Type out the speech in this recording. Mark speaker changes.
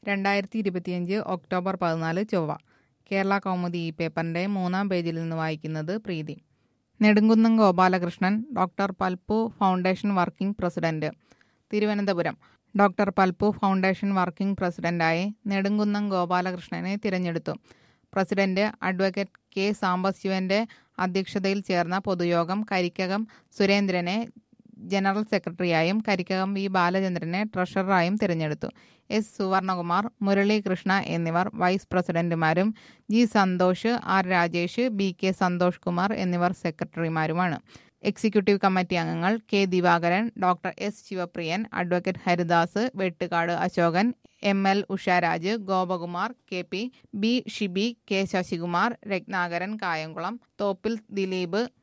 Speaker 1: രണ്ടായിരത്തി ഇരുപത്തിയഞ്ച് ഒക്ടോബർ പതിനാല് ചൊവ്വ കേരള കൗമുദി ഈ പേപ്പറിന്റെ മൂന്നാം പേജിൽ നിന്ന് വായിക്കുന്നത് Preethi Nedumkunnam Gopalakrishnan doctor Palpu foundation working president Thiruvananthapuram doctor Palpu foundation working പ്രസിഡന്റായി നെടുങ്കുന്നം ഗോപാലകൃഷ്ണനെ തിരഞ്ഞെടുത്തു പ്രസിഡന്റ് അഡ്വക്കേറ്റ് കെ സാംബശിവന്റെ അധ്യക്ഷതയിൽ ചേർന്ന പൊതുയോഗം കരിക്കകം സുരേന്ദ്രനെ ജനറൽ സെക്രട്ടറിയായും കരിക്കകം വി ബാലചന്ദ്രനെ ട്രഷററായും തിരഞ്ഞെടുത്തു എസ് സുവർണകുമാർ മുരളീകൃഷ്ണ എന്നിവർ വൈസ് പ്രസിഡന്റുമാരും G Santhosh R Rajesh B K Santhosh Kumar എന്നിവർ സെക്രട്ടറിമാരുമാണ് എക്സിക്യൂട്ടീവ് കമ്മിറ്റി അംഗങ്ങൾ K Divakaran doctor S Sivapriyan advocate Haridas Vettukad Ashokan M L Usharaj Gopakumar K P B Shibi K Sasikumar Ratnakaran Kayamkulam Thoppil Dileep